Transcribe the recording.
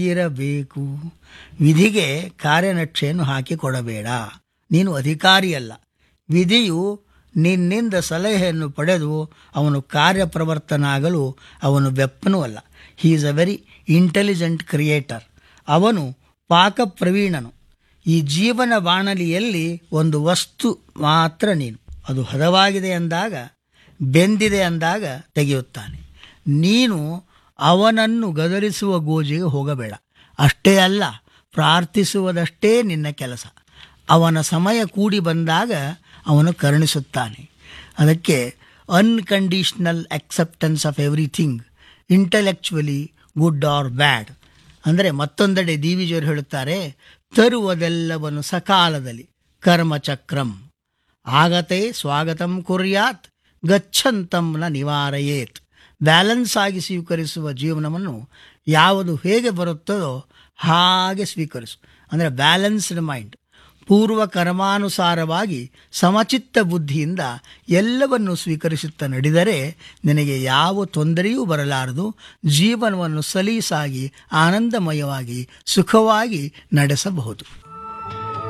ಇರಬೇಕು ವಿಧಿಗೆ ಕಾರ್ಯನಕ್ಷೆಯನ್ನು ಹಾಕಿಕೊಡಬೇಡ ನೀನು ಅಧಿಕಾರಿಯಲ್ಲ ವಿಧಿಯು ನಿನ್ನಿಂದ ಸಲಹೆಯನ್ನು ಪಡೆದು ಅವನು ಕಾರ್ಯಪ್ರವರ್ತನಾಗಲು ಅವನು ಬೆಪ್ಪನೂ ಅಲ್ಲ he is a very intelligent creator ಅವನು ಪಾಕಪ್ರವೀಣನು ಈ ಜೀವನ ಬಾಣಲಿಯಲ್ಲಿ ಒಂದು ವಸ್ತು ಮಾತ್ರ ನೀನು ಅದು ಹದವಾಗಿದೆ ಅಂದಾಗ ಬೆಂದಿದೆ ಅಂದಾಗ ತೆಗೆಯುತ್ತಾನೆ ನೀನು ಅವನನ್ನು ಗದರಿಸುವ ಗೋಜಿಗೆ ಹೋಗಬೇಡ ಅಷ್ಟೇ ಅಲ್ಲ ಪ್ರಾರ್ಥಿಸುವುದಷ್ಟೇ ನಿನ್ನ ಕೆಲಸ ಅವನ ಸಮಯ ಕೂಡಿ ಬಂದಾಗ ಅವನು ಕರುಣಿಸುತ್ತಾನೆ ಅದಕ್ಕೆ unconditional acceptance of everything intellectually good or bad ಅಂದರೆ ಮತ್ತೊಂದೆಡೆ ದಿವಿಜಿಯವರು ಹೇಳುತ್ತಾರೆ ತರುವುದೆಲ್ಲವನ್ನು ಸಕಾಲದಲ್ಲಿ ಕರ್ಮಚಕ್ರಂ ಆಗತೆ ಸ್ವಾಗತಂ ಕುರ್ಯಾತ್ ಗಚ್ಚಂತಂ ನ ನಿವಾರಯೇತ್ ಬ್ಯಾಲೆನ್ಸ್ ಆಗಿ ಸ್ವೀಕರಿಸುವ ಜೀವನವನ್ನು ಯಾವುದು ಹೇಗೆ ಬರುತ್ತದೋ ಹಾಗೆ ಸ್ವೀಕರಿಸು ಅಂದರೆ ಬ್ಯಾಲೆನ್ಸ್ಡ್ ಮೈಂಡ್ ಪೂರ್ವ ಕರ್ಮಾನುಸಾರವಾಗಿ ಸಮಚಿತ್ತ ಬುದ್ಧಿಯಿಂದ ಎಲ್ಲವನ್ನು ಸ್ವೀಕರಿಸುತ್ತಾ ನಡೆದರೆ ನಿನಗೆ ಯಾವ ತೊಂದರೆಯೂ ಬರಲಾರದು ಜೀವನವನ್ನು ಸಲೀಸಾಗಿ ಆನಂದಮಯವಾಗಿ ಸುಖವಾಗಿ ನಡೆಸಬಹುದು